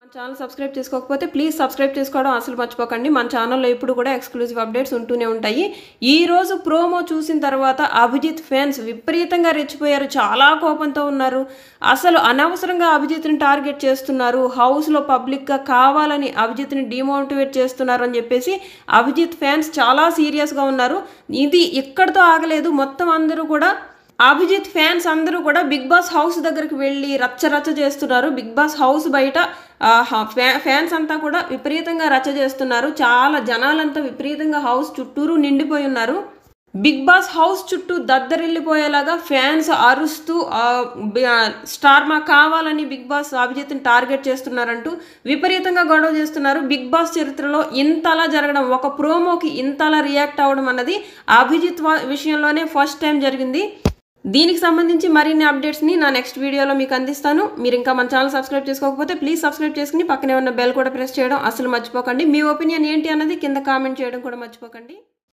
మన channel subscribe చేసుకోకపోతే please subscribe చేసుకోవడం అసలు మర్చిపోకండి మన ఛానల్లో ఎప్పుడు కూడా ఎక్స్క్లూజివ్ అప్డేట్స్ ఉంటూనే ఉంటాయి ఈ రోజు ప్రోమో చూసిన తర్వాత అభిజిత్ ఫ్యాన్స్ విపరీతంగా రెచ్చిపోయారు చాలా కోపంతో ఉన్నారు అసలు అనవసరంగా అభిజిత్ని టార్గెట్ చేస్తున్నారు హౌస్లో పబ్లిక్గా కావాలని అభిజిత్ని డిమోటివేట్ చేస్తున్నారు అని చెప్పేసి అభిజిత్ ఫ్యాన్స్ చాలా సీరియస్గా ఉన్నారు ఇది ఇక్కడితో ఆగలేదు మొత్తం అందరూ కూడా అభిజిత్ ఫ్యాన్స్ అందరూ కూడా బిగ్ బాస్ హౌస్ దగ్గరికి వెళ్ళి రచ్చ రచ్చ చేస్తున్నారు బిగ్ బాస్ హౌస్ బయట ఆ, హ- ఫ్యా- ఫ్యాన్స్ అంతా కూడా విపరీతంగా రచ్చ చేస్తున్నారు చాలా జనాలంతా విపరీతంగా హౌస్ చుట్టూరు నిండిపోయి ఉన్నారు బిగ్ బాస్ హౌస్ చుట్టూ దద్దరిల్లిపోయేలాగా ఫ్యాన్స్ అరుస్తూ ఆ, బి- ఆ, స్టార్ మా కావాలని బిగ్ బాస్ అభిజిత్ని టార్గెట్ చేస్తున్నారంటూ విపరీతంగా గొడవ చేస్తున్నారు బిగ్ బాస్ చరిత్రలో ఇంతలా జరగడం ఒక ప్రోమోకి ఇంతలా రియాక్ట్ అవ్వడం అన్నది అభిజిత్ వా- విషయంలోనే ఫస్ట్ టైం జరిగింది దీనికి సంబంధించి మరిన్ని అప్డేట్స్ని నా నెక్స్ట్ వీడియోలో మీకు అందిస్తాను మీరు ఇంకా మన ఛానల్ సబ్స్క్రైబ్ చేసుకోకపోతే ప్లీజ్ సబ్స్క్రైబ్ చేసుకుని పక్కనే ఉన్న బెల్ కూడా ప్రెస్ చేయడం అసలు మర్చిపోకండి మీ ఒపీనియన్ ఏంటి అన్నది కింద కామెంట్ చేయడం కూడా మర్చిపోకండి